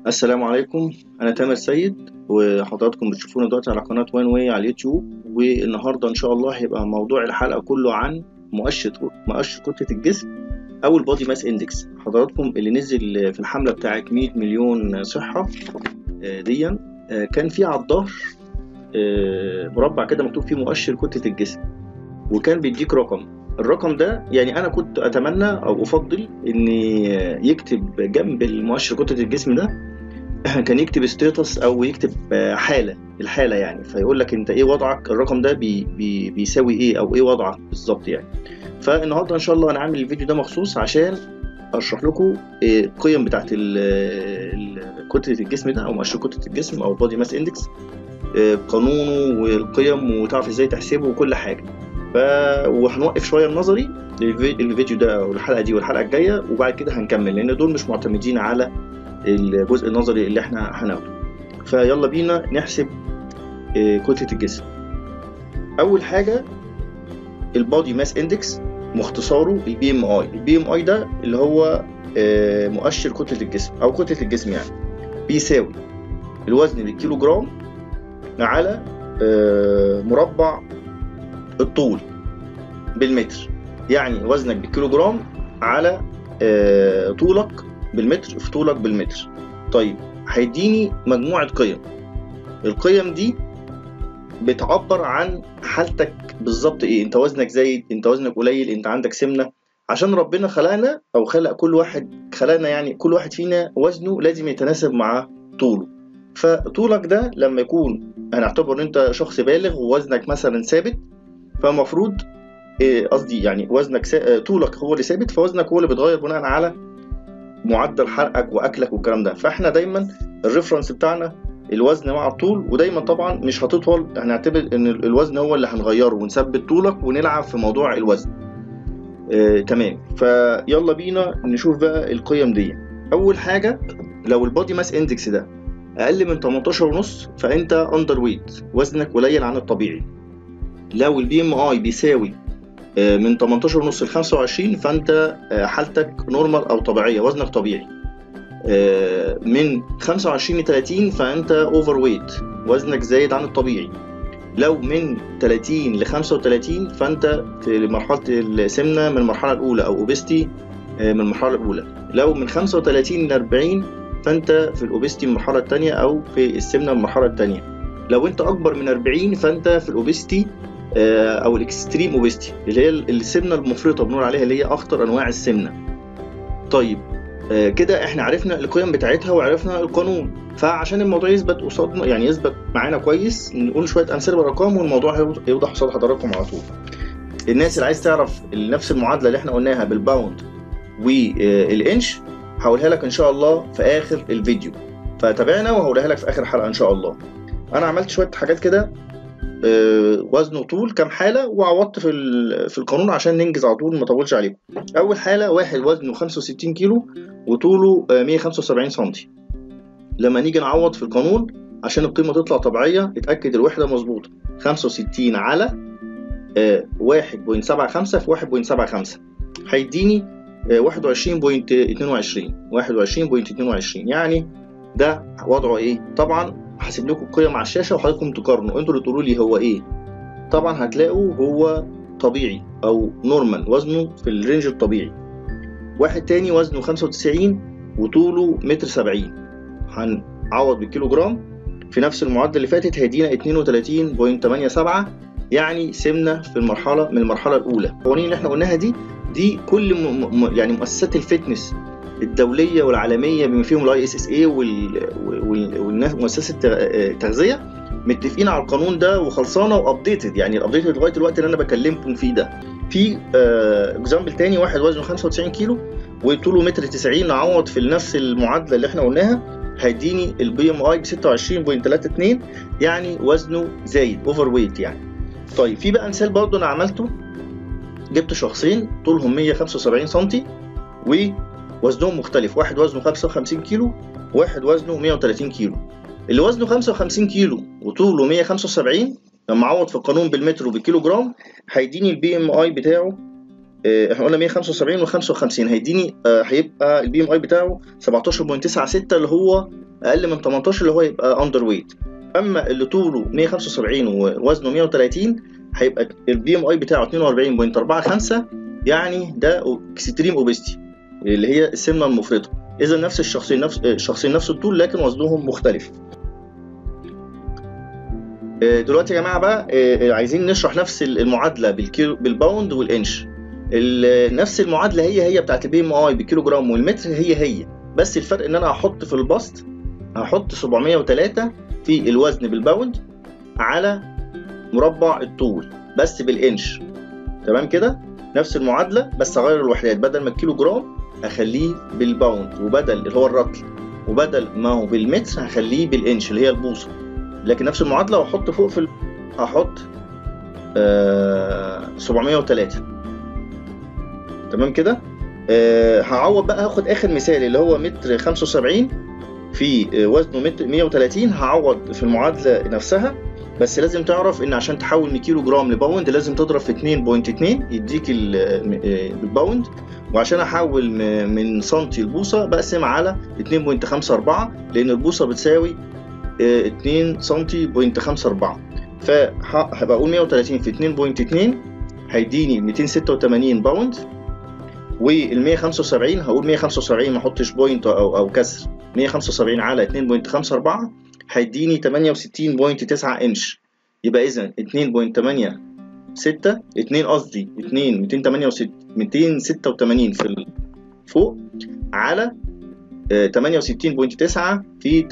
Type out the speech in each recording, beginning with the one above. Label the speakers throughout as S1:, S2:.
S1: السلام عليكم انا تامر سيد وحضراتكم بتشوفونا دلوقتي على قناه وان واي على اليوتيوب والنهارده ان شاء الله هيبقى موضوع الحلقه كله عن مؤشر مؤشر كتله الجسم او البودي ماس اندكس حضراتكم اللي نزل في الحمله بتاعه 100 مليون صحه ديا كان في على الظهر مربع كده مكتوب فيه مؤشر كتله الجسم وكان بيديك رقم الرقم ده يعني انا كنت اتمنى او افضل ان يكتب جنب المؤشر كتله الجسم ده كان يكتب ستيتس او يكتب حاله الحاله يعني فيقول لك انت ايه وضعك الرقم ده بي بي بيساوي ايه او ايه وضعك بالظبط يعني فالنهارده ان شاء الله انا عامل الفيديو ده مخصوص عشان اشرح لكم القيم بتاعت كتله الجسم ده او مؤشر كتله الجسم او بودي ماس اندكس قانونه والقيم وتعرف ازاي تحسبه وكل حاجه ف وهنوقف شويه النظري الفيديو ده او الحلقه دي والحلقه الجايه وبعد كده هنكمل لان دول مش معتمدين على الجزء النظري اللي احنا هناخده فيلا بينا نحسب كتله الجسم اول حاجه البودي ماس اندكس مختصره البي ام اي البي ام اي ده اللي هو مؤشر كتله الجسم او كتله الجسم يعني بيساوي الوزن بالكيلو جرام على مربع الطول بالمتر يعني وزنك بالكيلو جرام على طولك بالمتر في طولك بالمتر طيب هيديني مجموعة قيم القيم دي بتعبر عن حالتك بالظبط ايه انت وزنك زايد انت وزنك قليل انت عندك سمنة عشان ربنا خلقنا او خلق كل واحد خلقنا يعني كل واحد فينا وزنه لازم يتناسب مع طوله فطولك ده لما يكون هنعتبر ان انت شخص بالغ ووزنك مثلا ثابت فالمفروض قصدي يعني وزنك سا... طولك هو اللي ثابت فوزنك هو اللي بيتغير بناء على معدل حرقك واكلك والكلام ده فاحنا دايما الريفرنس بتاعنا الوزن مع الطول ودايما طبعا مش هتطول هنعتبر ان الوزن هو اللي هنغيره ونثبت طولك ونلعب في موضوع الوزن آه، تمام فيلا بينا نشوف بقى القيم دي اول حاجه لو البودي ماس اندكس ده اقل من 18 ونص فانت اندر ويت وزنك قليل عن الطبيعي لو البي ام اي بيساوي من 18 ونص ل 25 فانت حالتك نورمال او طبيعيه وزنك طبيعي من 25 ل 30 فانت اوفر ويت وزنك زايد عن الطبيعي لو من 30 ل 35 فانت في مرحله السمنه من المرحله الاولى او اوبستي من المرحله الاولى لو من 35 ل 40 فانت في الاوبستي من المرحله الثانيه او في السمنه من المرحله الثانيه لو انت اكبر من 40 فانت في الاوبستي او الاكستريم اوبستي اللي هي السمنه المفرطه بنقول عليها اللي هي اخطر انواع السمنه طيب كده احنا عرفنا القيم بتاعتها وعرفنا القانون فعشان الموضوع يثبت قصادنا يعني يثبت معانا كويس نقول شويه امثله بالارقام والموضوع هيوضح قصاد حضراتكم على طول الناس اللي عايز تعرف نفس المعادله اللي احنا قلناها بالباوند والانش هقولها لك ان شاء الله في اخر الفيديو فتابعنا وهقولها لك في اخر حلقه ان شاء الله انا عملت شويه حاجات كده وزن وطول كام حاله وعوضت في في القانون عشان ننجز على طول ما اطولش عليكم اول حاله واحد وزنه 65 كيلو وطوله 175 سم لما نيجي نعوض في القانون عشان القيمه تطلع طبيعيه اتاكد الوحده مظبوطه 65 على 1.75 في 1.75 هيديني 21.22 21.22 يعني ده وضعه ايه طبعا هسيب لكم القيم على الشاشه وحضراتكم تقارنوا انتوا اللي تقولوا لي هو ايه طبعا هتلاقوا هو طبيعي او نورمال وزنه في الرينج الطبيعي واحد تاني وزنه 95 وطوله متر سبعين هنعوض بالكيلو جرام في نفس المعادله اللي فاتت هيدينا 32.87 يعني سمنه في المرحله من المرحله الاولى القوانين اللي احنا قلناها دي دي كل م... م... يعني مؤسسات الفتنس الدوليه والعالميه بما فيهم الاي اس اس اي والمؤسسه التغذيه متفقين على القانون ده وخلصانه وابديتد يعني الابديتد لغايه الوقت اللي انا بكلمكم فيه ده في اكزامبل آه تاني واحد وزنه 95 كيلو وطوله متر 90 نعوض في نفس المعادله اللي احنا قلناها هيديني البي ام اي ب 26.32 يعني وزنه زايد اوفر ويت يعني طيب في بقى مثال برضه انا عملته جبت شخصين طولهم 175 سم و وزنهم مختلف واحد وزنه 55 كيلو واحد وزنه 130 كيلو اللي وزنه 55 كيلو وطوله 175 لما اعوض في القانون بالمتر وبالكيلو جرام هيديني البي ام اي بتاعه آه، احنا قلنا 175 و55 هيديني آه، هيبقى البي ام اي بتاعه 17.96 اللي هو اقل من 18 اللي هو يبقى اندر ويت اما اللي طوله 175 ووزنه 130 هيبقى البي ام اي بتاعه 42.45 يعني ده اكستريم اوبستي اللي هي السمنه المفرطه اذا نفس الشخصين نفس الشخصين نفس الطول لكن وزنهم مختلف آه، دلوقتي يا جماعه بقى آه، عايزين نشرح نفس المعادله بالكيلو بالباوند والانش ال- نفس المعادله هي هي بتاعت البي ام اي بالكيلو جرام والمتر هي هي بس الفرق ان انا هحط في البسط هحط 703 في الوزن بالباوند على مربع الطول بس بالانش تمام كده نفس المعادله بس اغير الوحدات بدل ما الكيلو جرام اخليه بالباوند وبدل اللي هو الرطل وبدل ما هو بالمتر هخليه بالانش اللي هي البوصه لكن نفس المعادله واحط فوق في ال... هحط آه 703 تمام كده آه هعوض بقى هاخد اخر مثال اللي هو متر 75 في آه، وزنه متر 130 هعوض في المعادله نفسها بس لازم تعرف ان عشان تحول من كيلو جرام لباوند لازم تضرب في 2.2 يديك ال- آه، الباوند وعشان احول م- من سنتي البوصه بقسم على 2.54 لان البوصه بتساوي آه، 2 سنتي بوينت 54 فهبقى اقول 130 في 2.2 هيديني 286 باوند وال 175 هقول 175 ما احطش بوينت او او كسر 175 على 2.54 هيديني 68.9 انش يبقى اذا 2.86 2 قصدي 2 286 286 في ال- فوق على آه، 68.9 في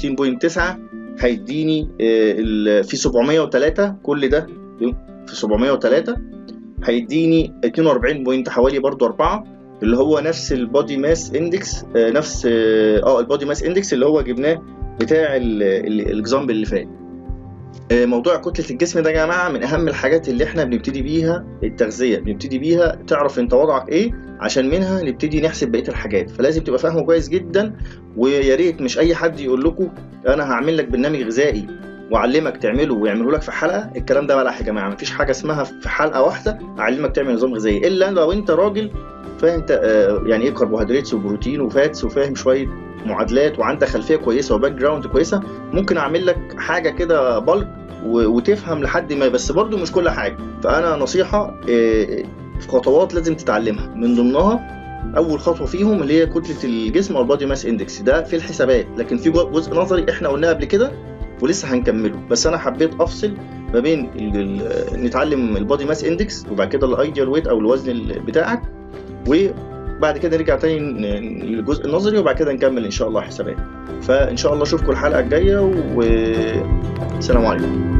S1: 68.9 هيديني آه، ال- في 703 كل ده في 703 هيديني 42 بوينت حوالي برضو 4 اللي هو نفس البودي ماس اندكس نفس اه آه، البودي ماس اندكس اللي هو جبناه بتاع الاكزامبل اللي فات آه، موضوع كتلة الجسم ده يا جماعة من أهم الحاجات اللي إحنا بنبتدي بيها التغذية، بنبتدي بيها تعرف أنت وضعك إيه عشان منها نبتدي نحسب بقية الحاجات، فلازم تبقى فاهمه كويس جدا ويا ريت مش أي حد يقول لكم أنا هعمل لك برنامج غذائي وأعلمك تعمله ويعمله لك في حلقة، الكلام ده بلح يا جماعة، مفيش حاجة اسمها في حلقة واحدة أعلمك تعمل نظام غذائي، إلا لو أنت راجل فاهم ت- آه، يعني إيه كربوهيدرات وبروتين وفاتس وفاهم شوية معادلات وعندك خلفية كويسة وباك جراوند كويسة، ممكن أعمل لك حاجة كده بلك و- وتفهم لحد ما بس برضو مش كل حاجه فانا نصيحه آه، في خطوات لازم تتعلمها من ضمنها اول خطوه فيهم اللي هي كتله الجسم او البادي ماس اندكس ده في الحسابات لكن في جو- جزء نظري احنا قلناه قبل كده ولسه هنكمله بس انا حبيت افصل ما بين ال- ال- نتعلم البادي ماس اندكس وبعد كده الايديال ويت او الوزن ال- بتاعك وبعد كده نرجع تاني ن- للجزء النظري وبعد كده نكمل ان شاء الله حسابات فان شاء الله اشوفكم الحلقه الجايه والسلام عليكم